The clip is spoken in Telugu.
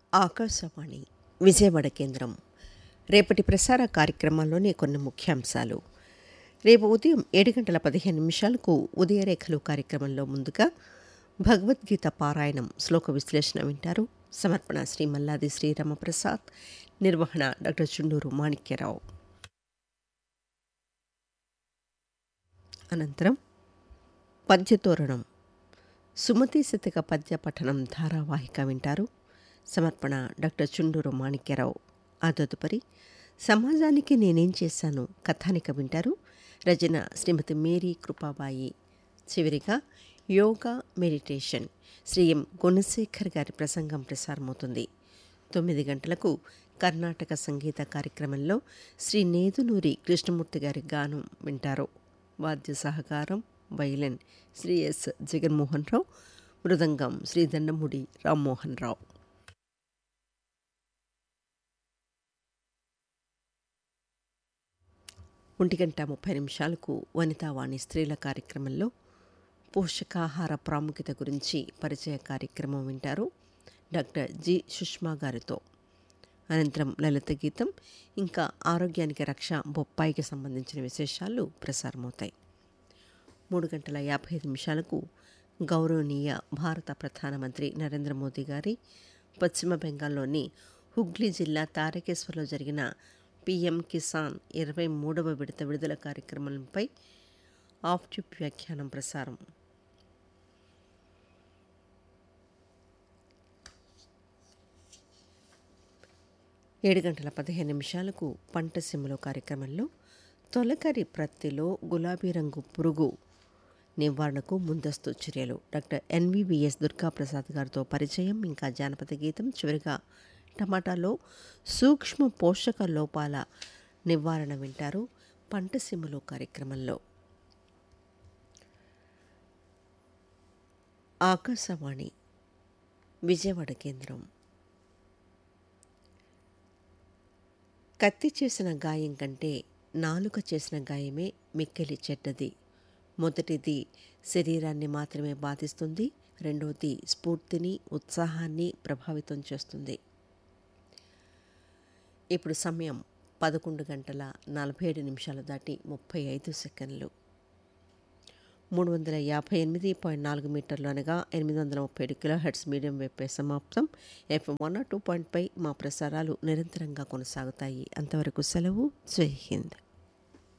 ఆకాశవాణి విజయవాడ కేంద్రం రేపటి ప్రసార కార్యక్రమాల్లోని కొన్ని ముఖ్యాంశాలు రేపు ఉదయం ఏడు గంటల పదిహేను నిమిషాలకు ఉదయరేఖలు కార్యక్రమంలో ముందుగా భగవద్గీత పారాయణం శ్లోక విశ్లేషణ వింటారు సమర్పణ శ్రీ మల్లాది శ్రీరామప్రసాద్ నిర్వహణ డాక్టర్ చుండూరు మాణిక్యరావు అనంతరం పద్యతోరణం సుమతి శతక పద్య పఠనం ధారావాహిక వింటారు సమర్పణ డాక్టర్ చుండూరు మాణిక్యరావు ఆ తదుపరి సమాజానికి నేనేం చేశాను కథానిక వింటారు రచన శ్రీమతి మేరీ కృపాబాయి చివరిగా యోగా మెడిటేషన్ శ్రీ ఎం గుణశేఖర్ గారి ప్రసంగం ప్రసారమవుతుంది తొమ్మిది గంటలకు కర్ణాటక సంగీత కార్యక్రమంలో శ్రీ నేదునూరి కృష్ణమూర్తి గారి గానం వింటారు వాద్య సహకారం వైలెన్ శ్రీ ఎస్ జగన్మోహన్ రావు మృదంగం శ్రీ దండముడి రామ్మోహన్ రావు ఒంటి గంట ముప్పై నిమిషాలకు వనితావాణి స్త్రీల కార్యక్రమంలో పోషకాహార ప్రాముఖ్యత గురించి పరిచయ కార్యక్రమం వింటారు డాక్టర్ జి సుష్మా గారితో అనంతరం లలిత గీతం ఇంకా ఆరోగ్యానికి రక్ష బొప్పాయికి సంబంధించిన విశేషాలు ప్రసారమవుతాయి మూడు గంటల యాభై ఐదు నిమిషాలకు గౌరవనీయ భారత ప్రధానమంత్రి నరేంద్ర మోదీ గారి పశ్చిమ బెంగాల్లోని హుగ్లీ జిల్లా తారకేశ్వర్లో జరిగిన పిఎం కిసాన్ ఇరవై మూడవ విడత విడుదల కార్యక్రమంపై ఆఫ్ ట్యూబ్ వ్యాఖ్యానం ప్రసారం ఏడు గంటల పదిహేను నిమిషాలకు పంట సిమ్ములో కార్యక్రమంలో తొలకరి ప్రత్తిలో గులాబీ రంగు పురుగు నివారణకు ముందస్తు చర్యలు డాక్టర్ ఎన్వివిఎస్ దుర్గాప్రసాద్ గారితో పరిచయం ఇంకా జానపద గీతం చివరిగా టమాటాలో సూక్ష్మ పోషక లోపాల నివారణ వింటారు పంట సిమ్ములో కార్యక్రమంలో ఆకాశవాణి విజయవాడ కేంద్రం కత్తి చేసిన గాయం కంటే నాలుక చేసిన గాయమే మిక్కిలి చెడ్డది మొదటిది శరీరాన్ని మాత్రమే బాధిస్తుంది రెండవది స్ఫూర్తిని ఉత్సాహాన్ని ప్రభావితం చేస్తుంది ఇప్పుడు సమయం పదకొండు గంటల నలభై ఏడు నిమిషాలు దాటి ముప్పై ఐదు సెకండ్లు మూడు వందల యాభై ఎనిమిది పాయింట్ నాలుగు మీటర్లు అనగా ఎనిమిది వందల ముప్పై ఏడు కిలో హెడ్స్ మీడియం వేపే సమాప్తం ఎఫ్ఎం వన్ టూ పాయింట్ పై మా ప్రసారాలు నిరంతరంగా కొనసాగుతాయి అంతవరకు సెలవు జై హింద్